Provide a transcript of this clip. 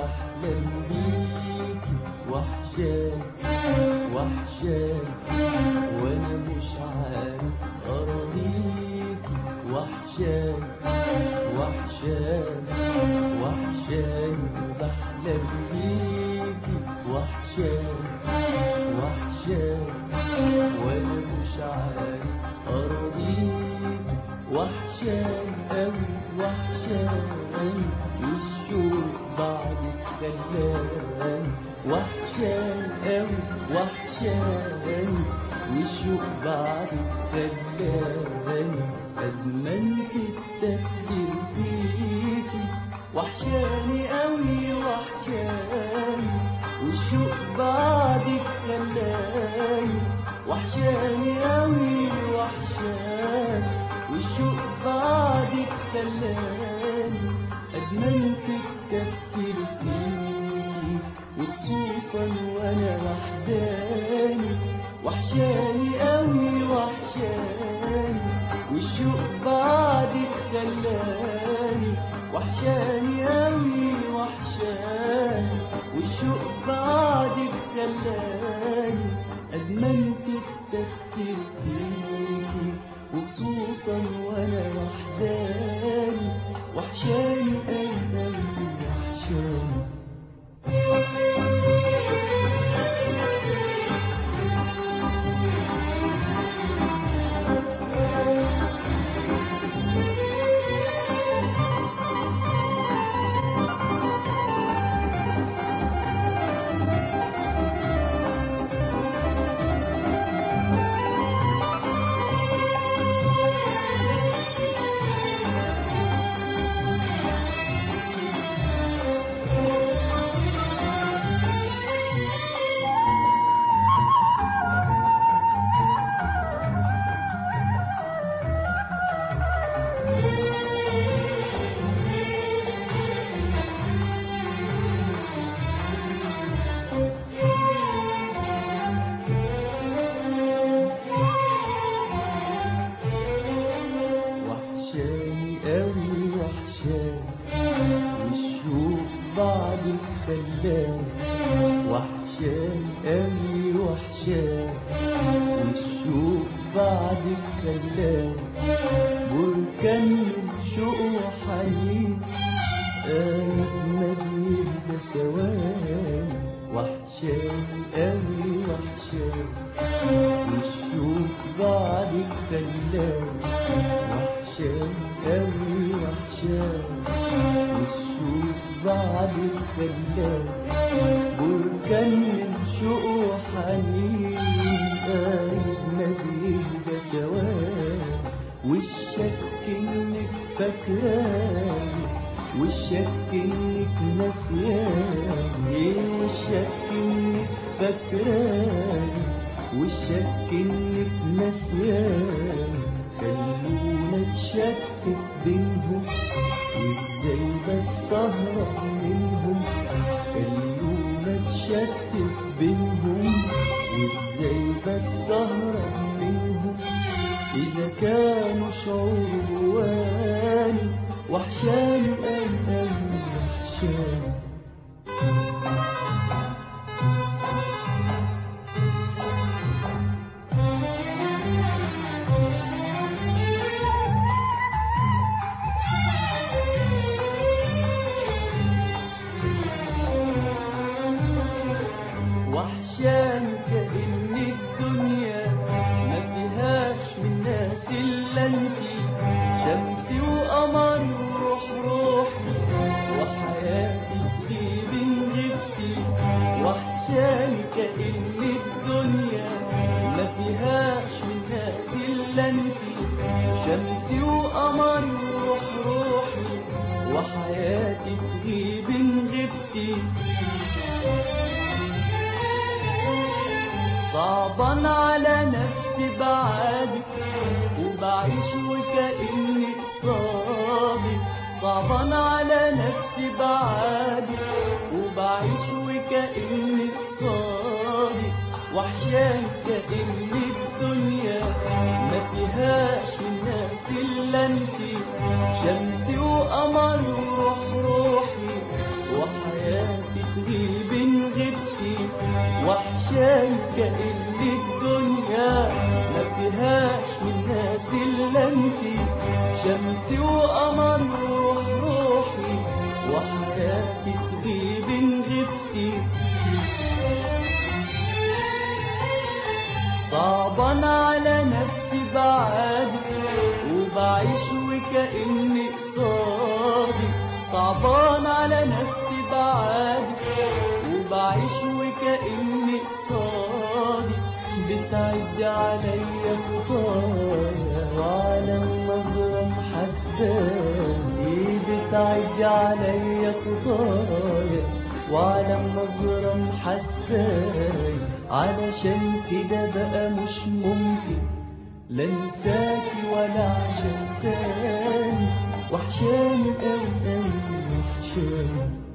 بحلم بيكي وحشاني وحشاني وانا مش عارف اراضيكي وحشاني وحشاني وحشاني بحلم بيكي وحشاني وحشاني وانا مش عارف اراضيكي وحشاني اوي وحشاني والشوق بعدك خلاني وحشاني اوي وحشاني والشوق بعدك خلاني ادمنت التفكير فيكي وحشاني اوي وحشاني والشوق بعدك خلاني وحشاني اوي وحشاني والشوق بعدك خلاني ادمنت التفكير فيكي وخصوصا وانا وحداني وحشاني اوي وحشاني والشوق بعدك خلاني وحشاني اوي وحشاني والشوق بعدك خلاني ادمنت التفكير فيكي وخصوصا وانا وحداني وحشاني اوي اوي وحشاني وحشاني قوي وحشاني والشوق بعدك خلاني وحشاني قوي وحشاني والشوق بعدك خلاني بركان من شوق وحنين قايد ما بيهدى ثواني وحشاني قوي وحشاني والشوق بعدك خلاني وحشاني قوي وحشاني والشوق بعدك خلاني بركان من شوق وحنين قايد ما بيهدى ثواني والشك انك فاكراني والشك انك نسياني والشك انك فاكراني والشك انك نسياني خلونا نتشتت بينهم وازاي بس اهرب منهم خلونا نتشتت بينهم وازاي بس اهرب منهم إذا كانوا شعور جواني وحشاني أوي أوي وحشاني وحشاني كأن الدنيا ما فيهاش من ناس إلا انتي شمسي وقمري وروح روحي وحياتي تغيب إن غبتي وحشاني كأن الدنيا ما فيهاش من ناس إلا انتي شمسي وقمري وروح روحي وحياتي تغيب إن غبتي صعبان على نفسي بعادك وبعيش وكأني قصادي صعبان على نفسي بعادك وبعيش وكأني قصادي وحشان كأن الدنيا ما فيهاش من ناس إلا انتي شمسي وقمر وروح روحي وحياتي تغيب إن غبتي وحشاي كأن الدنيا ما فيهاش من ناس إلا انتي شمسي وقمر روح روحي وحياتي تغيب إن غبتي صعبان على نفسي بعادك وبعيش وكأني قصادي صعبان على نفسي بعادك وبعيش وكأني قصادي بتعد عليا خطايا وعلى النظرة محاسباني بتعد عليا خطايا وعلى النظرة محاسباني علشان كده بقى مش ممكن لا انساكي ولا عشان تاني وحشاني قوي قوي وحشاني